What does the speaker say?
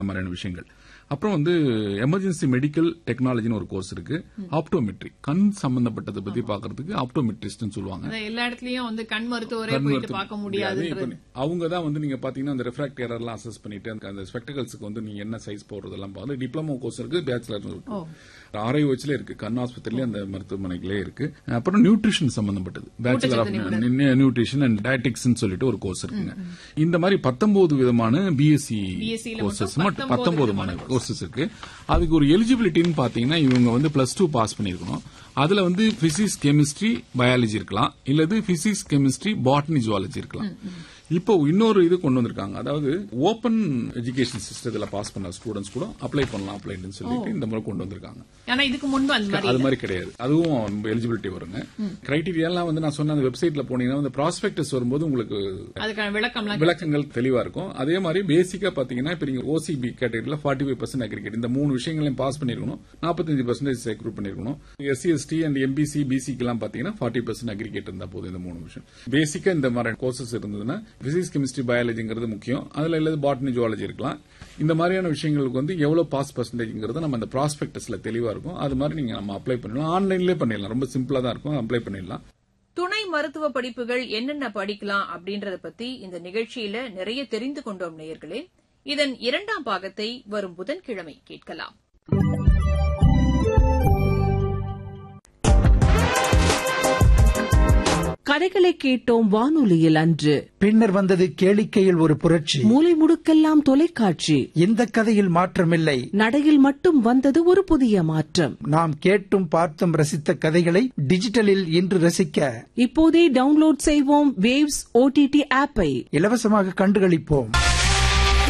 இந்த மாதிரியான விஷயங்கள் அப்புறம் வந்து எமர்ஜென்சி மெடிக்கல் டெக்னாலஜின்னு ஒரு கோர்ஸ் இருக்கு ஆப்டோமெட்ரி கண் சம்பந்தப்பட்டதை பத்தி பாக்குறதுக்கு ஆப்டோமெட்ரிஸ்ட்னு சொல்லுவாங்க அதான் எல்லா இடத்துலயும் வந்து கண் மருத்துவரே கண் போயிட்டு மருத்துவம் பார்க்க முடியாது. முடியாதுன்றது இப்ப அவங்க தான் வந்து நீங்க பாத்தீங்கன்னா அந்த ரெஃப்ராக்ட் எரர்லாம் அசஸ் பண்ணிட்டு அந்த- அந்த ஸ்பெக்டகல்ஸ்க்கு வந்து நீங்க என்ன சைஸ் போடுறதெல்லாம் பார்த்து டிப்ளமோ கோர்ஸ் இருக்கு பேச்சுலர் இருக்கு ஆர்ஐஓச்ல இருக்கு கண் ஆஸ்பத்திரியில அந்த மருத்துவமனைகளே இருக்கு அப்புறம் நியூட்ரிஷன் சம்பந்தப்பட்டது bachelor of nutrition and dietetics சொல்லிட்டு ஒரு கோர்ஸ் இருக்குங்க இந்த மாதிரி பத்தொன்பது விதமான பிஎஸ்சி BSc ல கோர்சஸ் மட்டும் மட்டும் 19 பத்தொன்பது கோர்சஸ் இருக்கு அதுக்கு ஒரு எலிஜிபிலிட்டின்னு பாத்தீங்கன்னா இவங்க வந்து பிளஸ் டூ பாஸ் பண்ணிருக்கணும் அதுல வந்து பிசிக்ஸ் கெமிஸ்ட்ரி பயாலஜி இருக்கலாம் இல்லது பிசிக்ஸ் கெமிஸ்ட்ரி பாட்னி ஜுவாலஜி இருக்கலாம் இப்போ இன்னொரு இது கொண்டு வந்திருக்காங்க அதாவது ஓபன் எஜுகேஷன் சிஸ்டத்துல பாஸ் பண்ண ஸ்டூடெண்ட்ஸ் கூட அப்ளை பண்ணலாம் அப்படின்னு சொல்லிட்டு இந்த முறை கொண்டு வந்திருக்காங்க ஆனா இதுக்கு முன்பு அந்த மாதிரி அது மாதிரி கிடையாது அதுவும் எலிஜிபிலிட்டி வருங்க கிரைட்டீரியாலாம் வந்து நான் சொன்ன அந்த வெப்சைட்ல போனீங்கன்னா அந்த ப்ராஸ்பெக்டஸ் வரும்போது உங்களுக்கு அதுக்கான விளக்கம்லாம் விளக்கங்கள் தெளிவா இருக்கும் அதே மாதிரி பேசிக்கா பாத்தீங்கன்னா இப்ப நீங்க ஓசிபி கேட்டகரியில ஃபார்ட்டி ஃபைவ் பர்சன்ட் அக்ரிகேட் இந்த மூணு விஷயங்களையும் பாஸ் பண்ணிருக்கணும் நாற்பத்தஞ்சு பர்சன்டேஜ் செக்ரூட் பண்ணிருக்கணும் எஸ்சி எஸ்டி அண்ட் எம்பிசி பிசிக்கு எல்லாம் பாத்தீங்கன்னா ஃபார்ட்டி பர்சன்ட் அக்ரிகேட் இருந்தா போதும் இந்த மூணு விஷயம் பேசிக்கா இந்த மாதிரி கோர்சஸ் இருந்ததுன்னா பிசிக்ஸ் கெமிஸ்ட்ரி பயாலஜிங்கிறது முக்கியம் அதுல இல்லது பாட்னி ஜுவாலஜி இருக்கலாம் இந்த மாதிரியான விஷயங்களுக்கு வந்து எவ்வளவு பாஸ் பர்சன்டேஜ்ங்கிறது நம்ம அந்த ப்ராஸ்பெக்டஸ்ல தெளிவா இருக்கும் அது மாதிரி நீங்க நம்ம அப்ளை பண்ணலாம் ஆன்லைன்லயே பண்ணிடலாம் ரொம்ப சிம்பிளா தான் இருக்கும் அப்ளை பண்ணிடலாம் துணை மருத்துவ படிப்புகள் என்னென்ன படிக்கலாம் அப்படின்றத பத்தி இந்த நிகழ்ச்சியில நிறைய தெரிந்து கொண்டோம் நேயர்களே இதன் இரண்டாம் பாகத்தை வரும் புதன்கிழமை கேட்கலாம் கதைகளை கேட்டோம் வானொலியில் அன்று பின்னர் வந்தது கேளிக்கையில் ஒரு புரட்சி மூலை முடுக்கெல்லாம் தொலைக்காட்சி இந்த கதையில் மாற்றமில்லை நடையில் மட்டும் வந்தது ஒரு புதிய மாற்றம் நாம் கேட்டும் பார்த்தும் ரசித்த கதைகளை டிஜிட்டலில் இன்று ரசிக்க இப்போதே டவுன்லோட் செய்வோம் வேவ்ஸ் ஓடிடி ஆப்பை இலவசமாக கண்டுகளிப்போம்